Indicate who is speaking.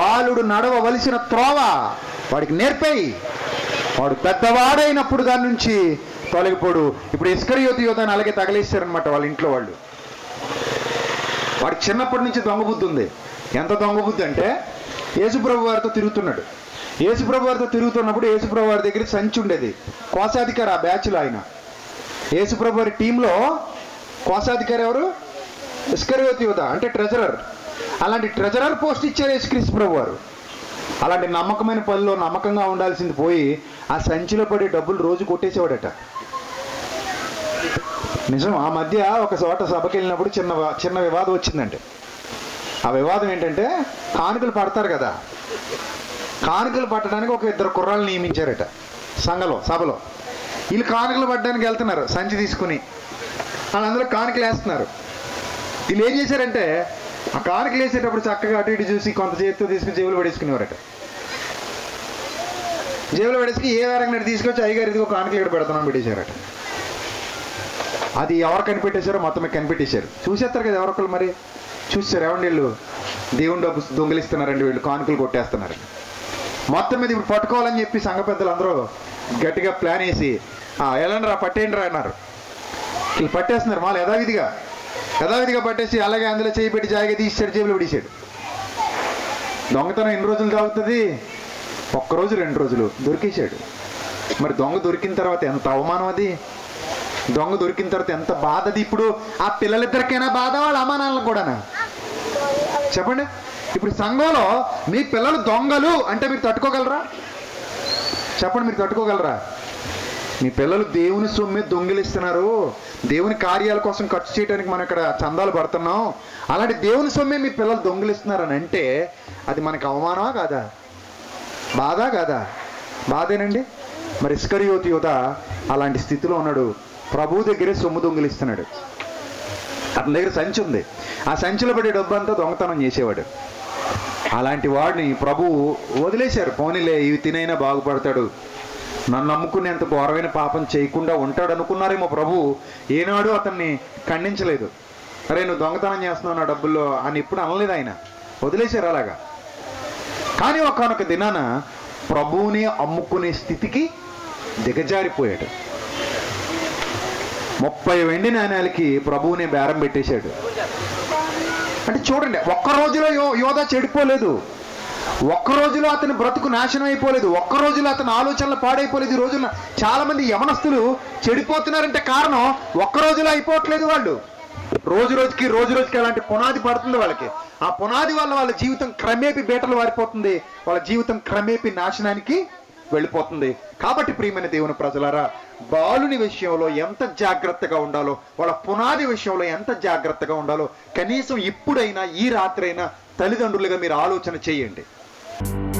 Speaker 1: బాలుడు నడవవలసిన త్రోవ వాడికి నేర్పేయి వాడు పెద్దవాడైనప్పుడు దాని నుంచి తొలగిపోడు ఇప్పుడు ఇస్కరియోతి యోధాన్ని అలాగే తగలేస్తారనమాట వాళ్ళ ఇంట్లో వాళ్ళు వాడికి చిన్నప్పటి నుంచి దొంగ బుద్ధి ఉంది ఎంత దొంగ బుద్ధి అంటే యేసుప్రభు వారితో తిరుగుతున్నాడు యేసుప్రభు వారితో తిరుగుతున్నప్పుడు యేసుప్రభు వారి దగ్గర సంచి ఉండేది కోశాధికారి ఆ బ్యాచ్లో ఆయన యేసుప్రభు వారి టీంలో కోశాధికారి ఎవరు ఇస్కరియోతి యోధ అంటే ట్రెజరర్ అలాంటి ట్రెజరర్ పోస్ట్ ఇచ్చారు యేసుక్రీస్తు ప్రభు వారు అలాంటి నమ్మకమైన పనిలో నమ్మకంగా ఉండాల్సింది పోయి ఆ సంచిలో పడే డబ్బులు రోజు కొట్టేసేవాడట నిజం ఆ మధ్య ఒక చోట సభకి వెళ్ళినప్పుడు చిన్న వ- చిన్న వివాదం వచ్చిందంటే ఆ వివాదం ఏంటంటే కానుకలు పడతారు కదా కానుకలు పట్టడానికి ఒక ఇద్దరు కుర్రాళ్ళు నియమించారట సంఘలో సభలో వీళ్ళు కానుకలు పట్టడానికి వెళ్తున్నారు సంచి తీసుకుని వాళ్ళందరూ కానుకలు వేస్తున్నారు వీళ్ళు ఏం చేశారంటే ఆ కానుకలు వేసేటప్పుడు చక్కగా అటు ఇటు చూసి కొంత చేతితో తీసుకుని జేబులు పడేసుకునేవారట జేబులో పడేసుకుని ఏ వారంగా తీసుకొచ్చి అయ్యగారు ఇదిగో కానుకలు ఇక్కడ పెడతానని పెట్టేశారట అది ఎవరు కనిపెట్టేశారో మొత్తం కనిపెట్టేశారు చూసేస్తారు కదా ఎవరొకరు మరి చూసారు ఏమండి వీళ్ళు దేవుని డబ్బు దొంగిలిస్తున్నారండి వీళ్ళు కానుకలు కొట్టేస్తున్నారు మొత్తం మీద ఇప్పుడు పట్టుకోవాలని చెప్పి సంఘ పెద్దలు అందరూ గట్టిగా ప్లాన్ వేసి "ఆ, వెళ్ళండి రా పట్టేయండి రా అన్నారు వీళ్ళు పట్టేస్తున్నారు వాళ్ళు యథావిధిగా యథావిధిగా పట్టేసి అలాగే అందులో చేయి పెట్టి జాయిగా తీసాడు జేబులో పడేసాడు దొంగతనం ఎన్ని రోజులు తాగుతుంది ఒక్కరోజు రెండు రోజులు దొరికేశాడు మరి దొంగ దొరికిన తర్వాత ఎంత అవమానం అది దొంగ దొరికిన తర్వాత ఎంత బాధ అది ఇప్పుడు ఆ పిల్లలిద్దరికైనా బాధ వాళ్ళ అమ్మానాన్నలకు కూడానా చెప్పండి ఇప్పుడు సంఘంలో మీ పిల్లలు దొంగలు అంటే మీరు తట్టుకోగలరా చెప్పండి మీరు తట్టుకోగలరా మీ పిల్లలు దేవుని సొమ్మే దొంగిలిస్తున్నారు దేవుని కార్యాల కోసం ఖర్చు చేయడానికి మనం ఇక్కడ చందాలు పడుతున్నాం అలాంటి దేవుని సొమ్మే మీ పిల్లలు దొంగిలిస్తున్నారని అంటే అది మనకు అవమానమా కాదా బాధ కాదా బాధేనండి మరి ఇస్కరియోతి యువత అలాంటి స్థితిలో ఉన్నాడు ప్రభు దగ్గరే సొమ్ము దొంగిలిస్తున్నాడు అతని దగ్గర సంచి ఉంది ఆ సంచిలో పడే డబ్బు అంతా దొంగతనం చేసేవాడు అలాంటి వాడిని ప్రభు వదిలేశారు పోనీలే ఇవి తినైనా బాగుపడతాడు నన్ను నమ్ముకునేంత ఘోరమైన పాపం చేయకుండా ఉంటాడు అనుకున్నారేమో ప్రభు ఏనాడు అతన్ని ఖండించలేదు అరే నువ్వు దొంగతనం చేస్తున్నావు నా డబ్బుల్లో అని ఇప్పుడు అనలేదు ఆయన వదిలేశారు అలాగా కానీ ఒకనొక దినాన ప్రభువుని అమ్ముకునే స్థితికి దిగజారిపోయాడు ముప్పై వెండి నాణ్యాలకి ప్రభువుని బేరం పెట్టేశాడు అంటే చూడండి ఒక్క రోజులో యో యోధ చెడిపోలేదు ఒక్క రోజులో అతని బ్రతుకు నాశనం అయిపోలేదు ఒక్క రోజులో అతని ఆలోచనలు పాడైపోలేదు ఈ రోజున చాలా మంది యవనస్తులు చెడిపోతున్నారంటే కారణం ఒక్క రోజులో అయిపోవట్లేదు వాళ్ళు రోజు రోజుకి రోజు రోజుకి అలాంటి పునాది పడుతుంది వాళ్ళకి ఆ పునాది వల్ల వాళ్ళ జీవితం క్రమేపీ బీటలు వారిపోతుంది వాళ్ళ జీవితం క్రమేపీ నాశనానికి వెళ్ళిపోతుంది కాబట్టి ప్రియమైన దేవుని ప్రజలారా బాలుని విషయంలో ఎంత జాగ్రత్తగా ఉండాలో వాళ్ళ పునాది విషయంలో ఎంత జాగ్రత్తగా ఉండాలో కనీసం ఇప్పుడైనా ఈ రాత్రైనా తల్లిదండ్రులుగా మీరు ఆలోచన చేయండి